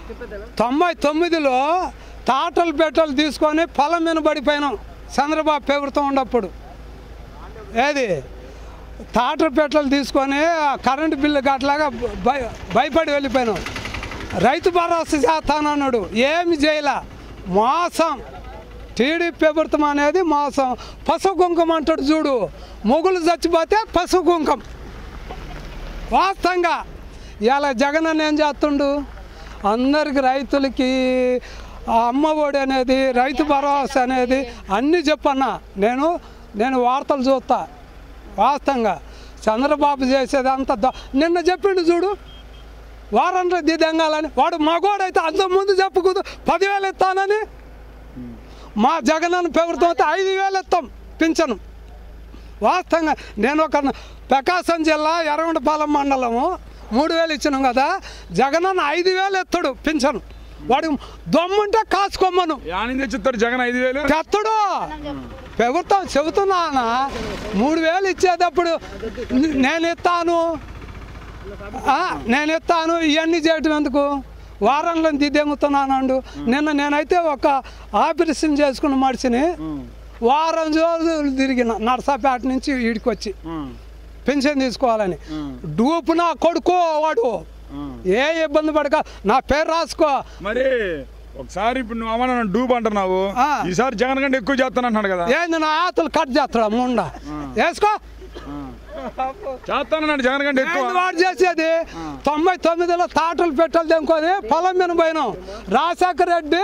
తొంభై తొమ్మిదిలో తాటలు పెట్టలు తీసుకొని పొలం మీద పడిపోయినాం చంద్రబాబు ప్రభుత్వం ఉన్నప్పుడు ఏది తాటలు పెట్టలు తీసుకొని ఆ కరెంటు బిల్లు గట్లాగా భయ భయపడి వెళ్ళిపోయినాం రైతు భరోసా చేస్తానన్నాడు ఏమి చేయలే మోసం టీడీపీ ప్రభుత్వం అనేది మోసం పసుపు కుంకుమ అంటాడు చూడు మొగులు చచ్చిపోతే పసుపు కుంకం వాస్తవంగా ఇలా జగన్ అన్న ఏం చేస్తుండు అందరికి రైతులకి ఆ అమ్మఒడి అనేది రైతు భరోసా అనేది అన్నీ చెప్పన్నా నేను నేను వార్తలు చూస్తా వాస్తవంగా చంద్రబాబు చేసేది అంత ద- నిన్న చెప్పిండు చూడు వారంలో దిదంగాలని వాడు మగోడైతే అంతకుముందు చెప్పుకుదు పదివేలు ఇస్తానని మా జగనన్న ప్రభుత్వం అయితే ఐదు వేలు ఇస్తాం పింఛను వాస్తవంగా నేను ఒక ప్రకాశం జిల్లా ఎర్రగొండపాలెం మండలము మూడు వేలు ఇచ్చినాం కదా జగనన్న ఐదు వేలు ఎత్తాడు పింఛను వాడు దమ్ముంటే కాసుకోమను యాని తెచ్చిస్తారు జగన్ ఐదు వేలు తెత్తడు ప్రభుత్వం చెబుతున్నానా మూడు వేలు ఇచ్చేటప్పుడు న- నేను ఇస్తాను ఆ, నేను ఇస్తాను ఇవన్నీ చేయటం ఎందుకు వారంలో దిద్దెంగుతున్నానండు నిన్న నేనైతే ఒక ఆపరేషన్ చేసుకున్న మనిషిని వారం రోజులు తిరిగిన నర్సాపేట నుంచి వీడికి వచ్చి పెన్షన్ తీసుకోవాలని డూపు నా కొడుకో వాడు ఏ ఇబ్బంది పడక నా పేరు రాసుకో మరి ఒకసారి ఇప్పుడు నువ్వు అమ్మ డూబ్ అంటున్నావు ఆ. ఈసారి జగన్ కంటే ఎక్కువ చేస్తానంటున్నాడు కదా ఏంది నా ఆతులు కట్ చేస్తాడా ముండ వేసుకో చేస్తానన్నాడు జగన్ కంటే ఎక్కువ ఏంది వాడు చేసేది తొంభై తొమ్మిదిలో తాటలు పెట్టాలి తెంకొని పొలం మీద పోయినాం రాజశేఖర రెడ్డి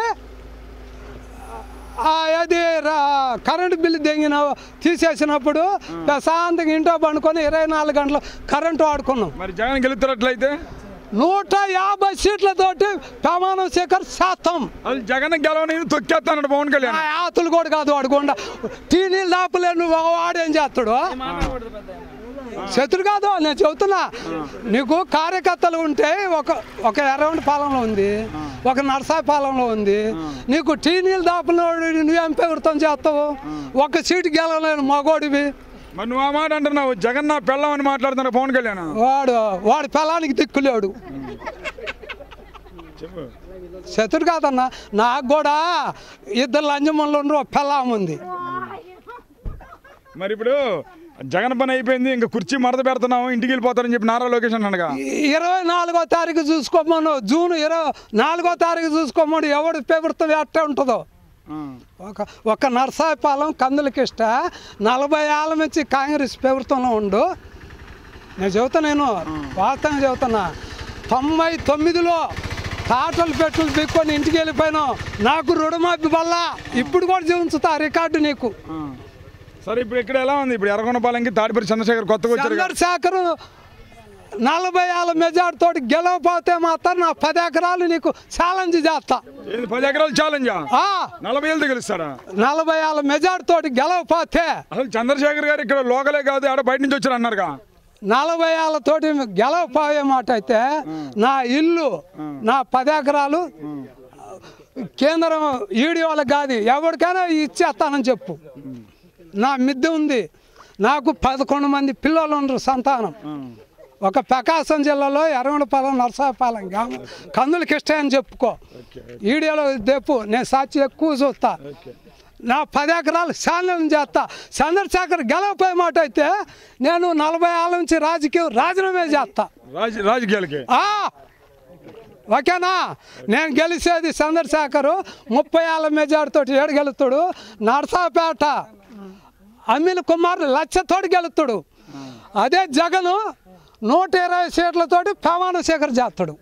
ఆ, అది రా- కరెంటు బిల్లు దెంగిన తీసేసినప్పుడు ప్రశాంతంగా ఇంట్లో పండుకొని ఇరవై నాలుగు గంటలు కరెంటు వాడుకున్నాం మరి జగన్ గెలుతున్నట్లయితే నూట యాభై సీట్లతోటి ప్రమాణం శేఖర్ శాతం అది జగన్ గెలవని తొక్కేస్తానన్నాడు పవన్ కళ్యాణ్ ఆ ఆతులు కూడా కాదు వాడుకుండా టీ నీళ్ళు దాపలే నువ్వు వాడేం చేస్తాడు శత్రు కాదు నేను చెబుతున్నా నీకు కార్యకర్తలు ఉంటే ఒక ఒక ఎర్రవండి పాలెంలో ఉంది ఒక నర్సాయి పాలెంలో ఉంది నీకు టీ నీళ్ళు దాపలు నువ్వేం పెరుగుతాం చేస్తావు ఒక సీటు గెలవలేను మగోడివి మరి నువ్వు ఆ మాట అంటున్నావు జగన్ నా పెళ్ళం అని మాట్లాడుతున్నాడు పవన్ కళ్యాణ్ వాడు వాడి పిల్లానికి దిక్కులేడు చెప్పు శత్రు కాదన్న నాకు కూడా ఇద్దరు లంజమన్లు ఉండరు ఒక పిల్లం ఉంది మరి ఇప్పుడు జగన్ పని అయిపోయింది ఇంకా కుర్చీ మడత పెడుతున్నాము ఇంటికి వెళ్ళిపోతారని చెప్పి నారా లోకేష్ అన్నాడుగా ఇరవై నాలుగో తారీఖు చూసుకోమను జూన్ ఇరవై నాలుగో తారీఖు చూసుకోమను ఎవడు ప్రభుత్వం ఎట్ట ఉంటుందో ఆ. ఒక ఒక నర్సాయపాలెం కందులకిష్ట నలభై ఏళ్ళ నుంచి కాంగ్రెస్ ప్రభుత్వంలో ఉండు నేను చెబుతా నేను వాస్తవంగా చెబుతున్నా తొంభై తొమ్మిదిలో తాటలు పెట్టులు బిక్కొని ఇంటికి వెళ్ళిపోయాను నాకు రుణమాఫీ వల్ల ఇప్పుడు కూడా చూపించుతా ఆ రికార్డు నీకు ఆ. సరే ఇప్పుడు ఇక్కడ ఎలా ఉంది ఇప్పుడు ఎర్రగొండపాలెంకి తాడిపల్లి చంద్రశేఖర్ కొత్తగా వచ్చారు కదా. చంద్రశేఖర్ నలభై ఏళ్ళ మెజార్టీ తోటి గెలవపోతే మాత్రం నా పది ఎకరాలు నీకు ఛాలెంజ్ చేస్తా ఏంది పది ఎకరాలు ఛాలెంజా ఆ, నలభై ఏళ్ళతో గెలుస్తారా నలభై ఏళ్ళ మెజార్టీ తోటి గెలవపోతే అసలు చంద్రశేఖర్ గారు ఇక్కడ లోకలే కాదు ఆడ బయట నుంచి వచ్చారు అన్నారుగా నలభై ఏళ్ళతోటి గెలవపోయే మాట అయితే నా ఇల్లు నా పది ఎకరాలు కేంద్రం ఈడి వాళ్ళకి కాదు ఎవరికైనా ఇచ్చేస్తానని చెప్పు నా మిద్దె ఉంది నాకు పదకొండు మంది పిల్లలు ఉండరు సంతానం ఒక ప్రకాశం జిల్లాలో ఎర్రగొండపాలెం నరసాపాలెం గ్రామం కందులకి ఇష్టం అని చెప్పుకో ఈడియోలో తెప్పు నేను సాక్షి ఎక్కువ చూస్తా నా పది ఎకరాలు ఛానల్ చేస్తా చంద్రశేఖర్ గెలవపోయే మాట అయితే నేను నలభై ఏళ్ళ నుంచి రాజకీయం రాజీనామా చేస్తా రాజ రాజకీయాలకి ఆ! ఓకేనా నేను గెలిచేది చంద్రశేఖరు ముప్పై ఏళ్ళ మెజార్టీతో ఏడు గెలుస్తాడు నర్సాపేట అమిల్ కుమార్ లక్షతోటి గెలుస్తాడు అదే జగను నూట ఇరవై సీట్లతోటి ప్రమాణ శేఖర్ చేస్తాడు